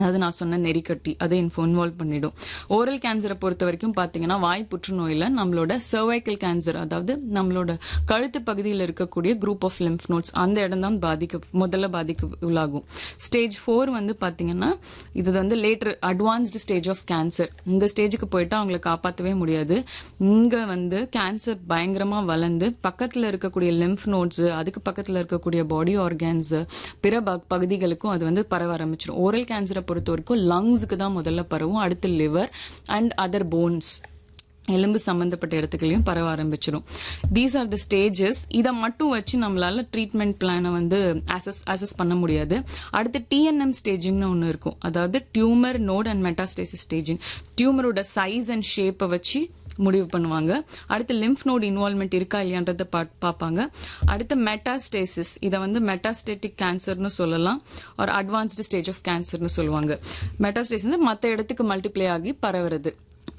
அதாவது நான் சொன்ன நெறிக்கட்டி அதை இன்வால்வ் பண்ணிடும் ஓரல் கேன்சரை பொறுத்த வரைக்கும் பார்த்தீங்கன்னா வாய் புற்றுநோயில் நம்மளோட சர்வைக்கல் கேன்சர் அதாவது நம்மளோட கழுத்து பகுதியில் இருக்கக்கூடிய குரூப் ஆஃப் லிம்ஃப் நோட்ஸ் அந்த இடம் தான் பாதிக்க முதல்ல பாதிக்க உள்ளாகும் ஸ்டேஜ் ஃபோர் வந்து பார்த்தீங்கன்னா இது வந்து later advanced stage of cancer இந்த ஸ்டேஜுக்கு போயிட்டு அவங்கள காப்பாற்றவே முடியாது இங்கே வந்து கேன்சர் பயங்கரமாக வளர்ந்து பக்கத்தில் இருக்கக்கூடிய லிம்ஃப் நோட்ஸ் அதுக்கு பக்கத்தில் இருக்கக்கூடிய பாடி ஆர்கான்ஸ் பிற ப- பகுதிகளுக்கும் அது வந்து பரவ ஆரம்பிச்சிடும் ஓரல் கேன்சரை பொறுத்த வரைக்கும் லங்ஸுக்கு தான் முதல்ல பரவும் அடுத்து லிவர் அண்ட் அதர் போன்ஸ் எலும்பு சம்பந்தப்பட்ட இடத்துக்குள்ளேயும் பரவ ஆரம்பிச்சிடும் தீஸ் ஆர் த ஸ்டேஜஸ் இதை மட்டும் வச்சு நம்மளால ட்ரீட்மெண்ட் பிளானை வந்து அசஸ் அசஸ் பண்ண முடியாது அடுத்து டிஎன்எம் ஸ்டேஜிங்னு ஒன்று இருக்கும் அதாவது tumour node and metastasis staging டியூமரோட சைஸ் அண்ட் ஷேப்பை வச்சு முடிவு பண்ணுவாங்க அடுத்து லிம்ஃப் நோட் இன்வால்மெண்ட் இருக்கா இல்லையான்றதை பா- பார்ப்பாங்க அடுத்து மெட்டாஸ்டேசிஸ் இதை வந்து மெட்டாஸ்டேட்டிக் கேன்சர்னு சொல்லலாம் ஒரு அட்வான்ஸ்டு ஸ்டேஜ் ஆஃப் கேன்சர்னு சொல்லுவாங்க மெட்டாஸ்டேசிஸ் மற்ற இடத்துக்கு மல்டிப்ளை ஆகி பரவுறது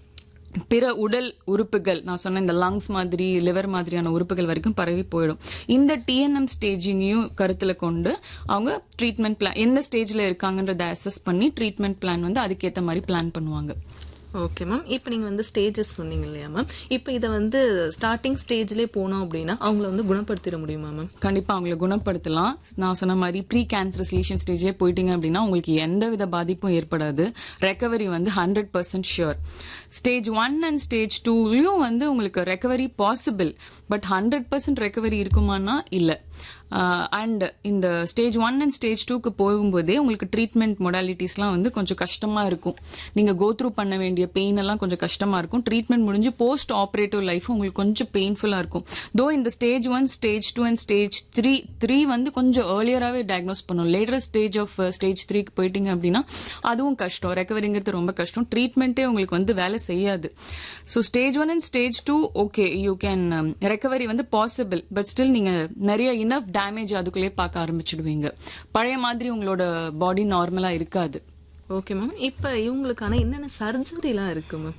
பிற உடல் உறுப்புகள் நான் சொன்ன இந்த லங்ஸ் மாதிரி லிவர் மாதிரியான உறுப்புகள் வரைக்கும் பரவி போயிடும் இந்த டிஎன்எம் ஸ்டேஜிங்கையும் கருத்தில் கொண்டு அவங்க ட்ரீட்மெண்ட் பிளான் எந்த ஸ்டேஜில் இருக்காங்கன்றதை அசஸ் பண்ணி ட்ரீட்மெண்ட் பிளான் வந்து அதுக்கேற்ற மாதிரி பிளான் பண்ணுவாங்க ஓகே மேம் இப்போ நீங்க வந்து ஸ்டேஜஸ் சொன்னீங்க இல்லையா மேம் இப்போ இதை வந்து ஸ்டார்டிங் ஸ்டேஜ்லேயே போனோம் அப்படின்னா அவங்கள வந்து குணப்படுத்திட முடியுமா மேம் கண்டிப்பா அவங்களை குணப்படுத்தலாம் நான் சொன்ன மாதிரி ப்ரீ கேன்சர் லீஷன் ஸ்டேஜே போயிட்டீங்க அப்படின்னா உங்களுக்கு எந்த வித பாதிப்பும் ஏற்படாது ரெக்கவரி வந்து hundred percent sure stage one and stage டூலயும் வந்து உங்களுக்கு recovery possible but hundred percent recovery இருக்குமானா இல்லை அண்ட் இந்த ஸ்டேஜ் ஒன் அண்ட் ஸ்டேஜ் டூக்கு போகும்போதே உங்களுக்கு ட்ரீட்மெண்ட் மொடாலிட்டிஸ்லாம் வந்து கொஞ்சம் கஷ்டமா இருக்கும் நீங்க கோ த்ரூ பண்ண வேண்டிய பெயின் எல்லாம் கொஞ்சம் கஷ்டமா இருக்கும் ட்ரீட்மெண்ட் முடிஞ்சு போஸ்ட் ஆப்ரேட்டிவ் லைஃப் உங்களுக்கு கொஞ்சம் பெயின்ஃபுல்லா இருக்கும் தோ இந்த stage one stage two and stage three three வந்து கொஞ்சம் ஏர்லியராகவே டயக்னோஸ் பண்ணும் லேட்டர் ஸ்டேஜ் ஆஃப் ஸ்டேஜ் த்ரீக்கு போயிட்டீங்க அப்படின்னா அதுவும் கஷ்டம் ரெக்கவரிங்கிறது ரொம்ப கஷ்டம் ட்ரீட்மெண்ட்டே உங்களுக்கு வந்து வேலை செய்யாது so stage one and stage two okay you can recovery வந்து பாசிபிள் பட் ஸ்டில் நீங்க நிறைய இனஃப் டேமேஜ் அதுக்குள்ளேயே பார்க்க ஆரம்பிச்சிடுவீங்க பழைய மாதிரி உங்களோட பாடி நார்மலா இருக்காது ஓகே மேம் இப்போ இவங்களுக்கான என்னென்ன சர்ஜரிலாம் இருக்கு மேம்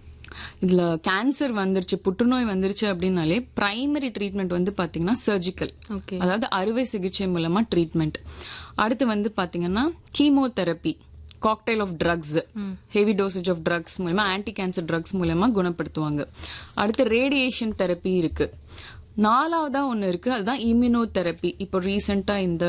இதுல கேன்சர் வந்துருச்சு புற்றுநோய் வந்துருச்சு அப்படின்னாலே பிரைமரி ட்ரீட்மெண்ட் வந்து பாத்தீங்கன்னா சர்ஜிக்கல் ஓகே அதாவது அறுவை சிகிச்சை மூலமா ட்ரீட்மெண்ட் அடுத்து வந்து பாத்தீங்கன்னா chemotherapy cocktail of drugs heavy dosage of drugs மூலமா ஆன்டி கேன்சர் ட்ரக்ஸ் மூலமா குணப்படுத்துவாங்க அடுத்து ரேடியேஷன் தெரப்பி இருக்கு நாலாவதா ஒன்று இருக்கு அதுதான் இம்யூனோதெரப்பி இப்போ ரீசெண்டாக இந்த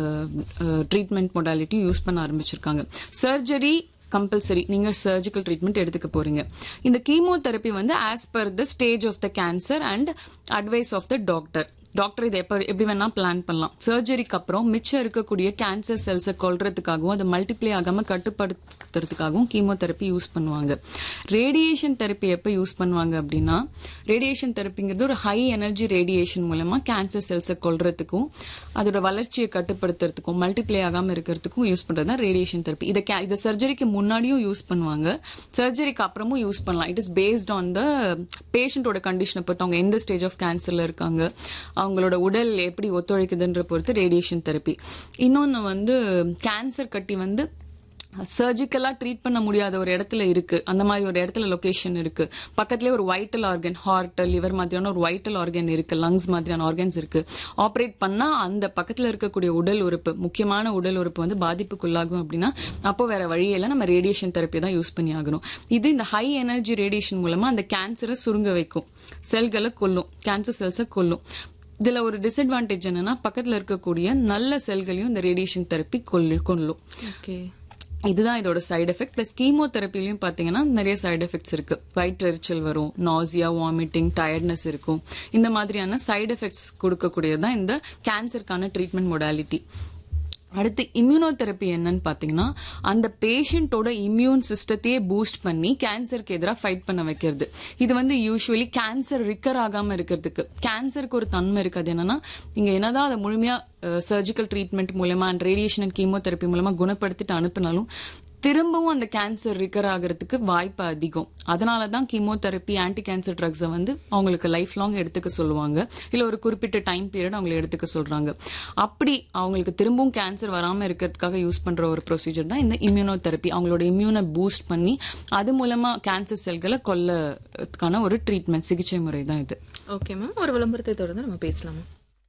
ட்ரீட்மெண்ட் மொடாலிட்டி யூஸ் பண்ண ஆரம்பிச்சிருக்காங்க சர்ஜரி கம்பல்சரி நீங்க சர்ஜிக்கல் ட்ரீட்மெண்ட் எடுத்துக்க போறீங்க இந்த கீமோதெரப்பி வந்து as per the stage of the cancer and advice of the doctor doctor இதை எப்ப எப்படி வேணா பிளான் பண்ணலாம் சர்ஜரிக்கு அப்புறம் மிச்சம் இருக்கக்கூடிய கேன்சர் செல்ஸை கொல்றதுக்காகவும் அதை மல்டிப்ளை ஆகாம கட்டுப்படுத்துறதுக்காகவும் கீமோதெரப்பி யூஸ் பண்ணுவாங்க ரேடியேஷன் தெரப்பி எப்ப யூஸ் பண்ணுவாங்க அப்படின்னா ரேடியேஷன் தெரப்பிங்கிறது ஒரு ஹை எனர்ஜி ரேடியேஷன் மூலமா கேன்சர் செல்ஸை கொல்றதுக்கும் அதோட வளர்ச்சியை கட்டுப்படுத்துறதுக்கும் மல்டிப்ளை ஆகாம இருக்கிறதுக்கும் யூஸ் பண்றது தான் ரேடியேஷன் தெரப்பி இதை ca- இதை சர்ஜரிக்கு முன்னாடியும் யூஸ் பண்ணுவாங்க சர்ஜரிக்கு அப்புறமும் யூஸ் பண்ணலாம் it is based on the பேஷண்டோட கண்டிஷனை பொறுத்து அவங்க எந்த ஸ்டேஜ் ஆஃப் கேன்சர்ல இருக்காங்க அவங்களோட உடல் எப்படி ஒத்துழைக்குதுன்ற பொறுத்து ரேடியேஷன் தெரப்பி இன்னொன்று வந்து கேன்சர் கட்டி வந்து சர்ஜிக்கலா ட்ரீட் பண்ண முடியாத ஒரு இடத்துல இருக்கு அந்த மாதிரி ஒரு இடத்துல லொகேஷன் இருக்கு பக்கத்துலயே ஒரு வைட்டல் ஆர்கன் ஹார்ட் லிவர் மாதிரியான ஒரு வைட்டல் ஆர்கன் இருக்கு லங்ஸ் மாதிரியான ஆர்கன்ஸ் இருக்கு ஆப்ரேட் பண்ணா அந்த பக்கத்துல இருக்கக்கூடிய உடல் உறுப்பு முக்கியமான உடல் உறுப்பு வந்து பாதிப்புக்குள்ளாகும் அப்படின்னா அப்போ வேற வழியில நம்ம ரேடியேஷன் தெரப்பி தான் யூஸ் பண்ணி ஆகணும் இது இந்த ஹை எனர்ஜி ரேடியேஷன் மூலமா அந்த கேன்சரை சுருங்க வைக்கும் செல்களை கொல்லும் கேன்சர் செல்ஸை கொல்லும் இதுல ஒரு டிஸ்அட்வான்டேஜ் என்னன்னா பக்கத்துல இருக்கக்கூடிய நல்ல செல்களையும் இந்த ரேடியேஷன் தெரப்பி கொல்லு கொல்லும் ஓகே இதுதான் இதோட சைடு எஃபெக்ட் பிளஸ் கீமோதெரப்பிலையும் பாத்தீங்கன்னா நிறைய சைடு எஃபெக்ட்ஸ் இருக்கு வயிற்று எரிச்சல் வரும் நாசியா வாமிட்டிங் டயர்ட்னஸ் இருக்கும் இந்த மாதிரியான சைடு எஃபெக்ட்ஸ் கொடுக்கக்கூடியதுதான் இந்த கேன்சருக்கான ட்ரீட்மெண்ட் மொடாலிட்டி அடுத்து இம்யூனோதெரப்பி என்னன்னு பாத்தீங்கன்னா அந்த பேஷண்டோட இம்யூன் சிஸ்டத்தையே பூஸ்ட் பண்ணி கேன்சருக்கு எதிராக ஃபைட் பண்ண வைக்கிறது இது வந்து யூஸ்வலி கேன்சர் ரிக்கர் ஆகாம இருக்கிறதுக்கு கேன்சருக்கு ஒரு தன்மை இருக்கு அது என்னன்னா நீங்க என்னதான் அதை முழுமையா சர்ஜிக்கல் ட்ரீட்மெண்ட் மூலமா அண்ட் ரேடியேஷன் அண்ட் கீமோதெரப்பி மூலமா குணப்படுத்திட்டு அனுப்பினாலும் திரும்பவும் அந்த கேன்சர் ரிக்கர் ஆகிறதுக்கு வாய்ப்பு அதிகம் அதனால தான் கீமோதெரப்பி ஆன்டி கேன்சர் ட்ரக்ஸை வந்து அவங்களுக்கு லைஃப் லாங் எடுத்துக்க சொல்லுவாங்க இல்லை ஒரு குறிப்பிட்ட டைம் பீரியட் அவங்களை எடுத்துக்க சொல்றாங்க அப்படி அவங்களுக்கு திரும்பவும் கேன்சர் வராமல் இருக்கிறதுக்காக யூஸ் பண்ற ஒரு ப்ரொசீஜர் தான் இந்த இம்யூனோதெரப்பி அவங்களோட இம்யூனை பூஸ்ட் பண்ணி அது மூலமா கேன்சர் செல்களை கொல்லறதுக்கான ஒரு ட்ரீட்மெண்ட் சிகிச்சை முறை தான் இது ஓகே மேம் ஒரு விளம்பரத்தை தொடர்ந்து நம்ம பேசலாம்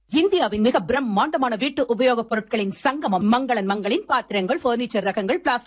இந்தியாவின் மிக பிரம்மாண்டமான வீட்டு உபயோகப் பொருட்களின் சங்கமம் மங்களன் மங்களின் பாத்திரங்கள் பர்னிச்சர் ரகங்கள் பிளாஸ்டிக்